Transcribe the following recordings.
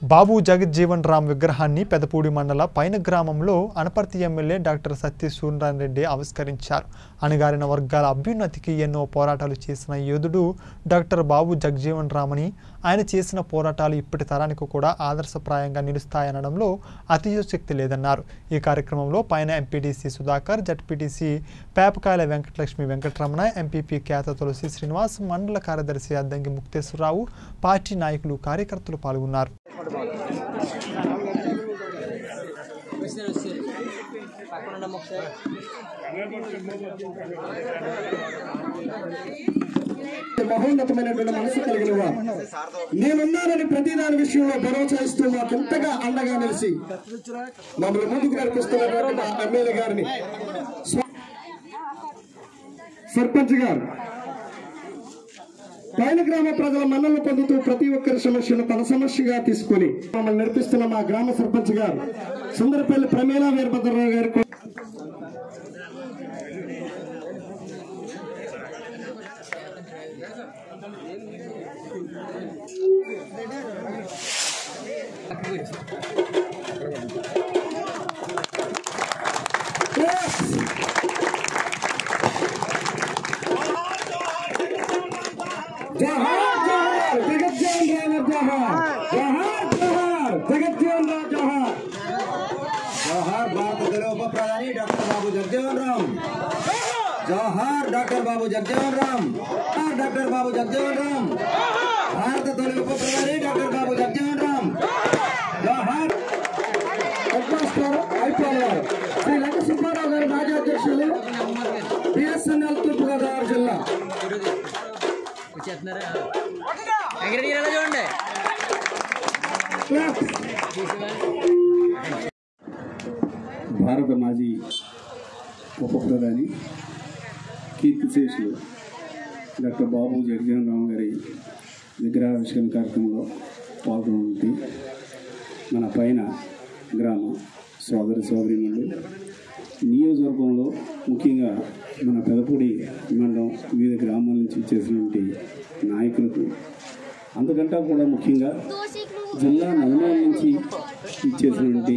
బాబు జగజ్జీవన్ రామ్ విగ్రహాన్ని పెదపూడి మండల పైన గ్రామంలో అనపర్తి ఎమ్మెల్యే డాక్టర్ సత్య సూర్యనారాయణ రెడ్డి ఆవిష్కరించారు అణగారిన వర్గాల అభ్యున్నతికి ఎన్నో పోరాటాలు చేసిన యోధుడు డాక్టర్ బాబు జగజీవన్ రామ్ అని ఆయన చేసిన పోరాటాలు ఇప్పటి తరానికి కూడా ఆదర్శప్రాయంగా నిలుస్తాయనడంలో అతిశక్తి లేదన్నారు ఈ కార్యక్రమంలో పైన MPTC Sudhakar ZPTC Pepakayala Venkatalakshmi Venkataramana MPP Khyatha Tulasi Srinivas మండల కార్యదర్శి అద్దంకి ముక్తేశ్వరరావు పార్టీ నాయకులు కార్యకర్తలు పాల్గొన్నారు వస్తారు వస్తారు పక్కన ఉండమ్మ ఒకసారి మహోన్నతమైనటువంటి మనసు కలిగిన వారు నేనున్నానని ప్రతి దాని విషయంలో భరోసా ఇస్తూ మాకు ఎంతగా అండగా నిలిచి మమ్మల్ని ముందుకు నడిపిస్తున్నటువంటి మా ఎమ్మెల్యే గారిని స్వ- సర్పంచ్ గారు పైన గ్రామ ప్రజల మన్నలు పొందుతూ ప్రతి ఒక్కరి సమస్యను తన సమస్యగా తీసుకొని మమ్మల్ని నడిపిస్తున్న మా గ్రామ సర్పంచ్ గారు సుందరపల్లి ప్రమేలా వీరభద్రరావు గారు జోహార్ జోహార్ జగజ్జీవన్ రామ్ జోహార్ జోహార్ జోహార్ జగజ్జీవన్ రామ్ జోహార్ జోహార్ భారత తొలి ఉప ప్రధాని డాక్టర్ బాబు జగజీవన్ రామ్ జోహార్ డాక్టర్ బాబు జగజీవన్ రామ్ జోహార్ డాక్టర్ బాబు జగజీవన్ రామ్ భారత తొలి ఉప ప్రధాని డాక్టర్ బాబు జగజీవన్ రామ్ జోహార్ హెడ్మాస్టర్ ఐపీఎల్ గారు శ్రీ లంక సుబ్బారావు గారు మాజీ అధ్యక్షులు బిఎస్ఎన్ఎల్ తూర్పుగోదావరి జిల్లా వచ్చేస్తున్నారా ఎక్కడ తీరాలో చూడండి భారత మాజీ ఉప ప్రధాని కీర్తిశేషులు డాక్టర్ బాబు జగజీవన్ రామ్ గారి విగ్రహావిష్కరణ కార్యక్రమంలో పాల్గొనండి మన పైన గ్రామ సోదరి సోదరిమణులు నియోజకవర్గంలో ముఖ్యంగా మన పెదపూడి మండలం వివిధ గ్రామాల నుంచి వచ్చేసినటువంటి నాయకులకు అంతకంటే కూడా ముఖ్యంగా జిల్లా నలుమూల నుంచి ఇచ్చేసినటువంటి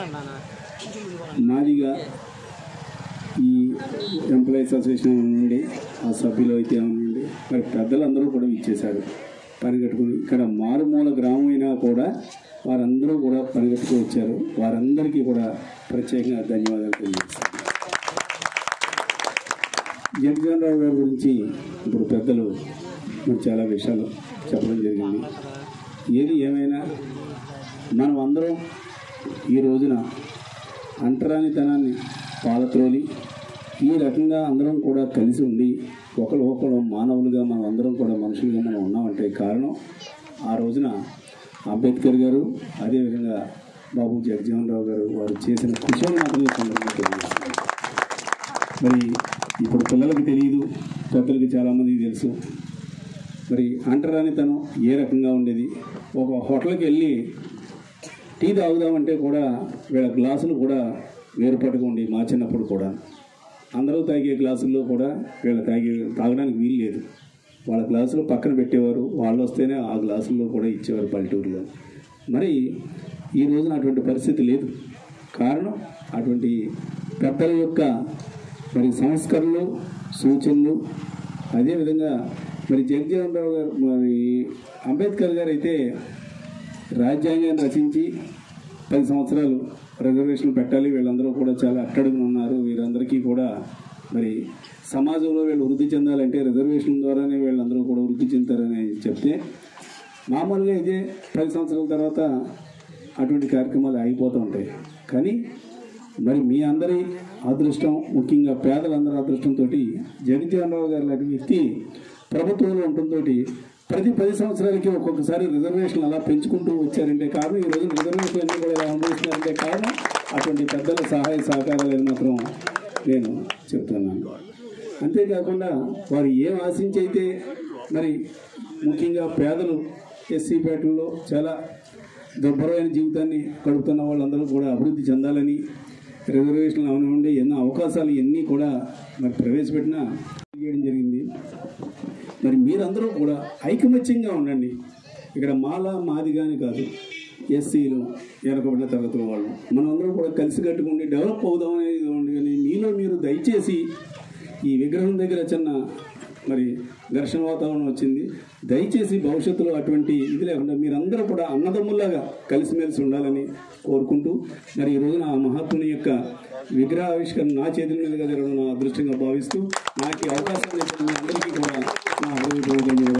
మాదిగా ఈ ఎంప్లాయీస్ అసోసియేషన్ నుండి ఆ సభ్యులు అయితే నుండి మరి పెద్దలందరూ కూడా ఇచ్చేశారు పని కట్టుకుని ఇక్కడ మారుమూల గ్రామం అయినా కూడా వారందరూ కూడా పని కట్టుకు వచ్చారు వారందరికీ కూడా ప్రత్యేకంగా ధన్యవాదాలు తెలియజేస్తాను జగజీవన్ రావు గారి గురించి ఇప్పుడు పెద్దలు మరి చాలా విషయాలు చెప్పడం జరిగింది ఏది ఏమైనా మనం అందరం ఈ రోజున అంటరానితనాన్ని పాలత్రోలి ఈ రకంగా అందరం కూడా కలిసి ఉండి ఒకరు ఒకరు మానవులుగా మనం అందరం కూడా మనుషులుగా మనం ఉన్నామంటే కారణం ఆ రోజున అంబేద్కర్ గారు అదేవిధంగా బాబు జగజీవన్ రావు గారు వారు చేసిన కృషిని మాత్రమే ఈ సందర్భంగా తెలియజేస్తున్నాను మరి ఇప్పుడు పిల్లలకి తెలియదు పెద్దలకి చాలామందికి తెలుసు మరి అంటరానితనం ఏ రకంగా ఉండేది ఒక హోటల్కి వెళ్ళి టీ తాగుదామంటే కూడా వీళ్ళ గ్లాసులు కూడా వేరుపట్టుగా ఉండి మా చిన్నప్పుడు కూడా అందరూ తాగే గ్లాసుల్లో కూడా వీళ్ళ తాగే తాగడానికి వీలు లేదు వాళ్ళ గ్లాసులు పక్కన పెట్టేవారు వాళ్ళు వస్తేనే ఆ గ్లాసుల్లో కూడా ఇచ్చేవారు పల్లెటూరులో మరి ఈ రోజున అటువంటి పరిస్థితి లేదు కారణం అటువంటి పెద్దల యొక్క మరి సంస్కరణలు సూచనలు అదేవిధంగా మరి జగజీవన్ రావు గారు మరి అంబేద్కర్ గారు అయితే రాజ్యాంగాన్ని రచించి పది సంవత్సరాలు రిజర్వేషన్లు పెట్టాలి వీళ్ళందరూ కూడా చాలా అట్టడుగున ఉన్నారు వీరందరికీ కూడా మరి సమాజంలో వీళ్ళు వృద్ధి చెందాలంటే రిజర్వేషన్ ద్వారానే వీళ్ళందరూ కూడా వృద్ధి చెందుతారని చెప్తే మామూలుగా ఇదే పది సంవత్సరాల తర్వాత అటువంటి కార్యక్రమాలు ఆగిపోతూ ఉంటాయి కానీ మరి మీ అందరి అదృష్టం ముఖ్యంగా పేదలందరి అదృష్టంతో జగజీవన్ రావు గారు లాంటి వ్యక్తి ప్రభుత్వంలో ఉండటంతో ప్రతి పది సంవత్సరాలకి ఒక్కొక్కసారి రిజర్వేషన్లు అలా పెంచుకుంటూ వచ్చారంటే కారణం ఈ రోజు రిజర్వేషన్లు అన్నీ కూడా ఇలా అనుభవిస్తున్నారంటే కారణం అటువంటి పెద్దల సహాయ సహకారాలని మాత్రం నేను చెప్తున్నాను అంతేకాకుండా వారు ఏం ఆశించి అయితే మరి ముఖ్యంగా పేదలు ఎస్సీ పేటల్లో చాలా దుర్భరమైన జీవితాన్ని గడుపుతున్న వాళ్ళందరూ కూడా అభివృద్ధి చెందాలని రిజర్వేషన్లు అవనివ్వండి ఎన్నో అవకాశాలు ఎన్ని కూడా మరి ప్రవేశపెట్టిన చేయడం జరిగింది మరి మీరందరూ కూడా ఐకమత్యంగా ఉండండి ఇక్కడ మాల మాదిగాని కాదు ఎస్సీలు వెనకబడిన తరగతుల వాళ్ళు మనమందరం కూడా కలిసి కట్టుకుండి డెవలప్ అవుదాం అనేది ఉంది కానీ మీలో మీరు దయచేసి ఈ విగ్రహం దగ్గర చిన్న మరి ఘర్షణ వాతావరణం వచ్చింది దయచేసి భవిష్యత్తులో అటువంటి ఇది లేకుండా మీరందరూ కూడా అన్నదమ్ముల్లాగా కలిసిమెలిసి ఉండాలని కోరుకుంటూ మరి ఈ రోజున ఆ మహాత్ముని యొక్క విగ్రహ ఆవిష్కరణ నా చేతుల మీదుగా జరగడం నా అదృష్టంగా భావిస్తూ నాకు ఈ అవకాశం ఇచ్చిన మీ అందరికీ కూడా నా హృదయపూర్వక